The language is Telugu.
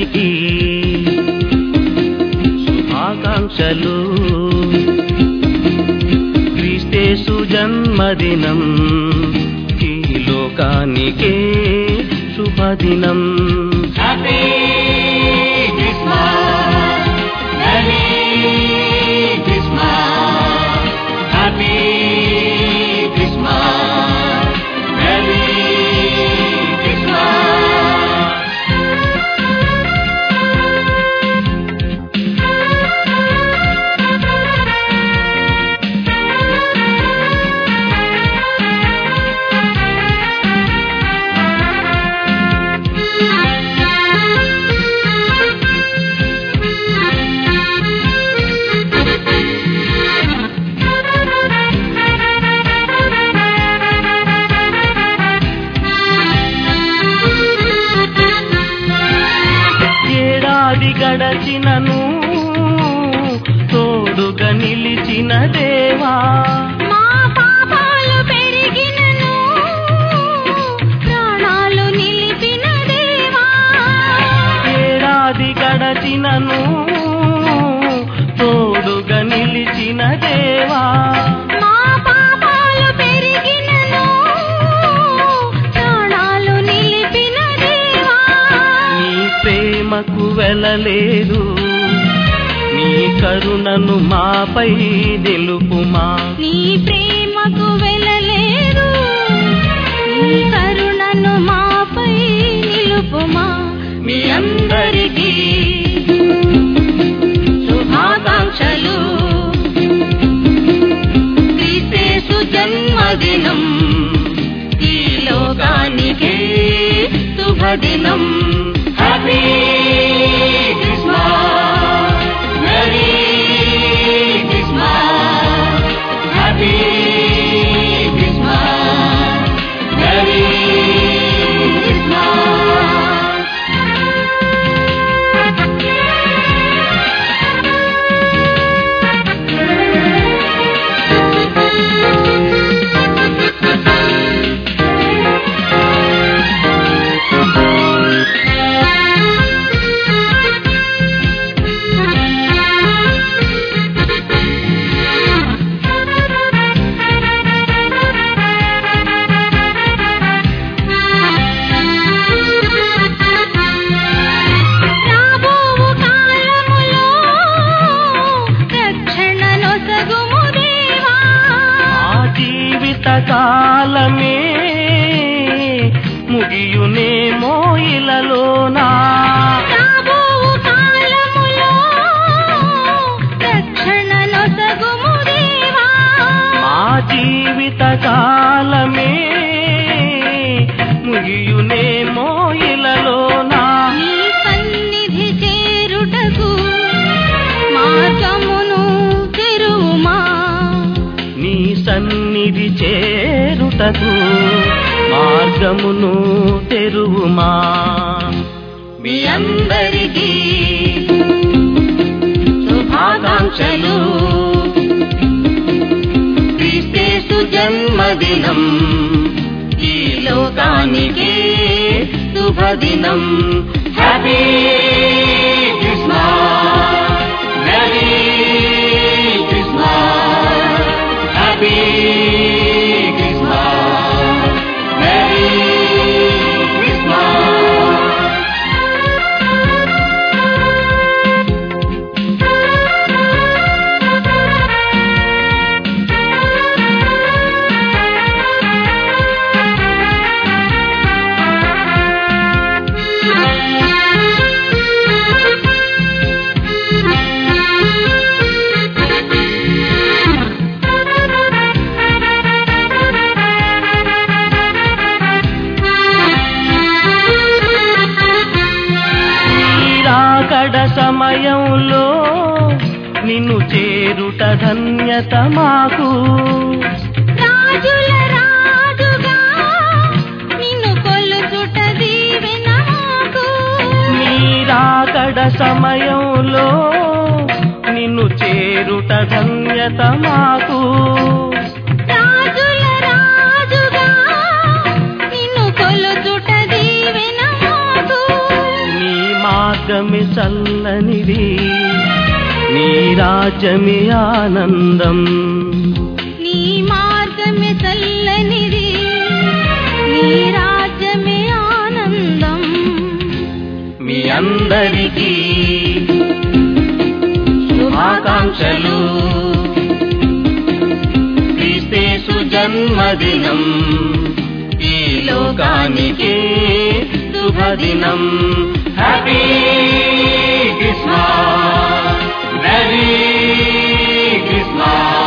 అందరికీ శుభాకాంక్షలు క్రీస్తేసు జన్మదినం ఈ లోకానికే శుభదినం happy Christmas merry Christmas happy Christmas merry Christmas ఏడాది గడచినను తోడుగా నిలిచిన దేవా మా పాపాలు పెరిగినను ప్రాణాలు నిలిపిన దేవా ఏడాది గడచినను తోడుగా నిలిచిన దేవా మా పాపాలు పెరిగినను ప్రాణాలు నిలిపిన దేవా నీ ప్రేమకు వెళ్ళలేదు నీ కరుణను మాపై నిలుపుమా నీ ప్రేమకు వెళ్ళలేదు నీ కరుణను మాపై నిలుపుమా మీ అందరికీ శుభాకాంక్షలు క్రీస్తేసు జన్మదినం ఈ లోకానికే శుభదినం happy Christmas merry Christmas happy Christmas merry Christmas రాబోవు కాలములో రక్షణ నొసగుము దేవా ఆ జీవిత కాలమే ముగియునేమో ఇలలోనా రాబోవు కాలములో రక్షణ నొసగుము దేవా మా జీవిత కాలమే ముగియునేమో ఇలలోనా నీ సన్నిధి చేరుటకు మార్గమును తెరువుమా నీ సన్నిధి చేరుటకు మార్గమును తెరువుమా మీ అందరికీ శుభాకాంక్షలు క్రీస్తేసు జన్మదినం ఈ లోకానికే శుభదినం happy Christmas merry Christmas happy Christmas merry Christmas నీరాకడ సమయంలో నిన్ను చేరుట ధన్యత మాకు రాజుల రాజుగా నిన్ను కొలుచుట దీవెన మాకు నీరాకడ సమయంలో నిన్ను చేరుట ధన్యత మాకు రాజుల రాజుగా నిన్ను కొలుచుట దీవెన మాకు నీ మార్గ మార్గమే చల్లనిది నీ రాజ్యమే ఆనందం నీ మార్గమే చల్లనిది నీ రాజ్యమే ఆనందం మీ అందరికీ శుభాకాంక్షలు క్రీస్తేసు జన్మదినం ఈ లోకానికి శుభదినం Happy Christmas. Merry Christmas.